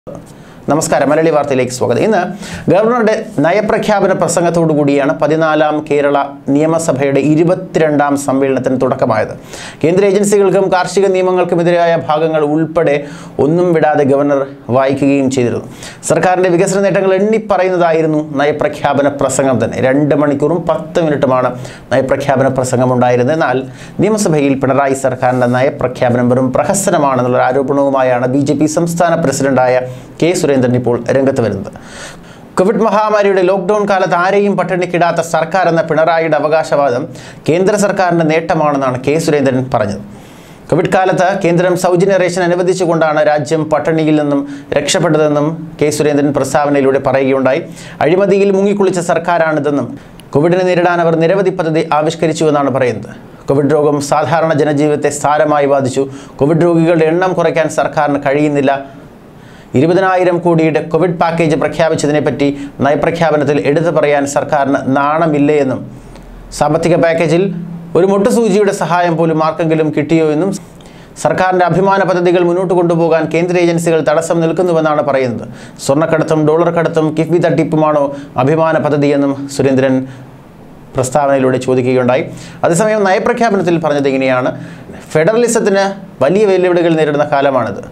നമസ്കാരം മലയാളി വാർത്തയിലേക്ക് സ്വാഗതം ഇന്ന് ഗവർണറുടെ നയപ്രഖ്യാപന പ്രസംഗത്തോടു കൂടിയാണ് പതിനാലാം കേരള നിയമസഭയുടെ ഇരുപത്തിരണ്ടാം സമ്മേളനത്തിന് തുടക്കമായത് കേന്ദ്ര ഏജൻസികൾക്കും കാർഷിക നിയമങ്ങൾക്കുമെതിരായ ഭാഗങ്ങൾ ഉൾപ്പെടെ ഒന്നും വിടാതെ ഗവർണർ വായിക്കുകയും ചെയ്തിരുന്നു സർക്കാരിൻ്റെ വികസന നേട്ടങ്ങൾ എണ്ണിപ്പറയുന്നതായിരുന്നു നയപ്രഖ്യാപന പ്രസംഗം തന്നെ രണ്ട് മണിക്കൂറും പത്ത് മിനിറ്റുമാണ് നയപ്രഖ്യാപന പ്രസംഗം ഉണ്ടായിരുന്നത് എന്നാൽ നിയമസഭയിൽ പിണറായി സർക്കാരിൻ്റെ നയപ്രഖ്യാപനം വെറും പ്രഹസനമാണെന്നുള്ള ആരോപണവുമായാണ് ബി ജെ പി സംസ്ഥാന പ്രസിഡന്റായ കെ സുരേന്ദ്രൻ ഇപ്പോൾ രംഗത്ത് വരുന്നത് കോവിഡ് മഹാമാരിയുടെ ലോക്ക്ഡൌൺ കാലത്ത് ആരെയും പട്ടിണിക്കിടാത്ത സർക്കാർ എന്ന പിണറായിയുടെ അവകാശവാദം കേന്ദ്ര സർക്കാരിൻ്റെ നേട്ടമാണെന്നാണ് കെ സുരേന്ദ്രൻ പറഞ്ഞത് കോവിഡ് കാലത്ത് കേന്ദ്രം സൗജന്യ റേഷൻ അനുവദിച്ചുകൊണ്ടാണ് രാജ്യം പട്ടിണിയിൽ നിന്നും രക്ഷപ്പെട്ടതെന്നും കെ സുരേന്ദ്രൻ പ്രസ്താവനയിലൂടെ പറയുകയുണ്ടായി അഴിമതിയിൽ മുങ്ങിക്കുളിച്ച സർക്കാരാണിതെന്നും കോവിഡിനെ നേരിടാൻ അവർ നിരവധി പദ്ധതി ആവിഷ്കരിച്ചുവെന്നാണ് പറയുന്നത് കോവിഡ് രോഗം സാധാരണ ജനജീവിതത്തെ സാരമായി ബാധിച്ചു കോവിഡ് രോഗികളുടെ എണ്ണം കുറയ്ക്കാൻ സർക്കാരിന് കഴിയുന്നില്ല ഇരുപതിനായിരം കോടിയുടെ കോവിഡ് പാക്കേജ് പ്രഖ്യാപിച്ചതിനെപ്പറ്റി നയപ്രഖ്യാപനത്തിൽ എടുത്തു പറയാൻ സർക്കാരിന് നാണമില്ലേ എന്നും സാമ്പത്തിക പാക്കേജിൽ ഒരു മുട്ടുസൂചിയുടെ സഹായം പോലും ആർക്കെങ്കിലും കിട്ടിയോ എന്നും സർക്കാരിൻ്റെ അഭിമാന പദ്ധതികൾ മുന്നോട്ട് കൊണ്ടുപോകാൻ കേന്ദ്ര ഏജൻസികൾ തടസ്സം നിൽക്കുന്നുവെന്നാണ് പറയുന്നത് സ്വർണ്ണക്കടത്തും ഡോളർ കടത്തും കിഫ്ബി തട്ടിപ്പുമാണോ അഭിമാന പദ്ധതിയെന്നും സുരേന്ദ്രൻ പ്രസ്താവനയിലൂടെ ചോദിക്കുകയുണ്ടായി അതേസമയം നയപ്രഖ്യാപനത്തിൽ പറഞ്ഞത് ഇങ്ങനെയാണ് ഫെഡറലിസത്തിന് വലിയ വെല്ലുവിളികൾ നേരിടുന്ന കാലമാണിത്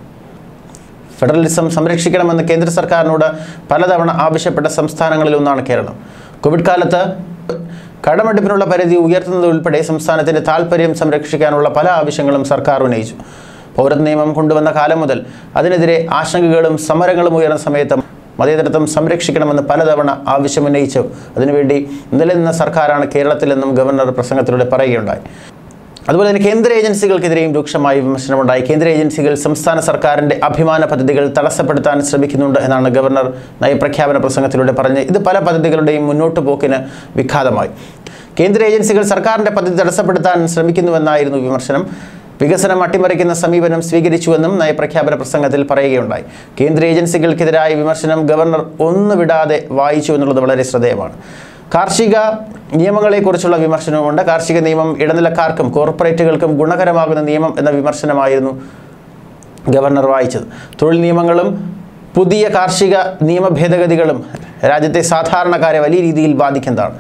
ഫെഡറലിസം സംരക്ഷിക്കണമെന്ന് കേന്ദ്ര സർക്കാരിനോട് പലതവണ ആവശ്യപ്പെട്ട സംസ്ഥാനങ്ങളിൽ ഒന്നാണ് കേരളം കോവിഡ് കാലത്ത് കടമെടുപ്പിനുള്ള പരിധി ഉയർത്തുന്നത് ഉൾപ്പെടെ സംസ്ഥാനത്തിൻ്റെ താൽപ്പര്യം സംരക്ഷിക്കാനുള്ള പല ആവശ്യങ്ങളും സർക്കാർ ഉന്നയിച്ചു പൗരത്വ നിയമം കൊണ്ടുവന്ന കാലം മുതൽ അതിനെതിരെ ആശങ്കകളും സമരങ്ങളും ഉയർന്ന സമയത്ത് മതേതരത്വം സംരക്ഷിക്കണമെന്ന് പലതവണ ആവശ്യമുന്നയിച്ചു അതിനുവേണ്ടി നിലനിന്ന സർക്കാരാണ് കേരളത്തിലെന്നും ഗവർണർ പ്രസംഗത്തിലൂടെ പറയുകയുണ്ടായി അതുപോലെ തന്നെ കേന്ദ്ര ഏജൻസികൾക്കെതിരെയും രൂക്ഷമായ വിമർശനമുണ്ടായി കേന്ദ്ര ഏജൻസികൾ സംസ്ഥാന സർക്കാരിൻ്റെ അഭിമാന പദ്ധതികൾ തടസ്സപ്പെടുത്താൻ ശ്രമിക്കുന്നുണ്ട് എന്നാണ് ഗവർണർ നയപ്രഖ്യാപന പ്രസംഗത്തിലൂടെ പറഞ്ഞത് ഇത് പല പദ്ധതികളുടെയും മുന്നോട്ട് പോക്കിന് വിഘാതമായി കേന്ദ്ര ഏജൻസികൾ സർക്കാരിൻ്റെ പദ്ധതി തടസ്സപ്പെടുത്താൻ ശ്രമിക്കുന്നുവെന്നായിരുന്നു വിമർശനം വികസനം അട്ടിമറിക്കുന്ന സമീപനം സ്വീകരിച്ചുവെന്നും നയപ്രഖ്യാപന പ്രസംഗത്തിൽ പറയുകയുണ്ടായി കേന്ദ്ര ഏജൻസികൾക്കെതിരായ വിമർശനം ഗവർണർ ഒന്നു വിടാതെ വായിച്ചു എന്നുള്ളത് വളരെ ശ്രദ്ധേയമാണ് കാർഷിക നിയമങ്ങളെക്കുറിച്ചുള്ള വിമർശനവുമുണ്ട് കാർഷിക നിയമം ഇടനിലക്കാർക്കും കോർപ്പറേറ്റുകൾക്കും ഗുണകരമാകുന്ന നിയമം എന്ന വിമർശനമായിരുന്നു ഗവർണർ വായിച്ചത് തൊഴിൽ നിയമങ്ങളും പുതിയ കാർഷിക നിയമ ഭേദഗതികളും രാജ്യത്തെ സാധാരണക്കാരെ വലിയ രീതിയിൽ ബാധിക്കുന്നതാണ്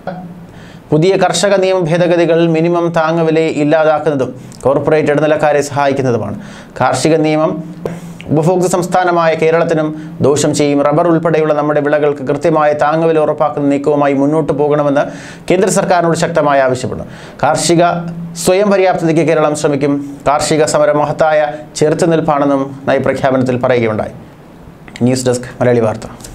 പുതിയ കർഷക നിയമ ഭേദഗതികൾ മിനിമം താങ്ങുവിലയെ ഇല്ലാതാക്കുന്നതും കോർപ്പറേറ്റ് ഇടനിലക്കാരെ സഹായിക്കുന്നതുമാണ് കാർഷിക നിയമം ഉപഭോക്തൃ സംസ്ഥാനമായ കേരളത്തിനും ദോഷം ചെയ്യും റബ്ബർ ഉൾപ്പെടെയുള്ള നമ്മുടെ വിളകൾക്ക് കൃത്യമായ താങ്ങുവില ഉറപ്പാക്കുന്ന നീക്കവുമായി മുന്നോട്ട് പോകണമെന്ന് കേന്ദ്ര സർക്കാരിനോട് ശക്തമായി ആവശ്യപ്പെടുന്നു കാർഷിക സ്വയം പര്യാപ്തതയ്ക്ക് കേരളം ശ്രമിക്കും കാർഷിക സമരം മഹത്തായ ചെറുത്തുനിൽപ്പാണെന്നും നയപ്രഖ്യാപനത്തിൽ പറയുകയുണ്ടായി ന്യൂസ് ഡെസ്ക് മലയാളി വാർത്ത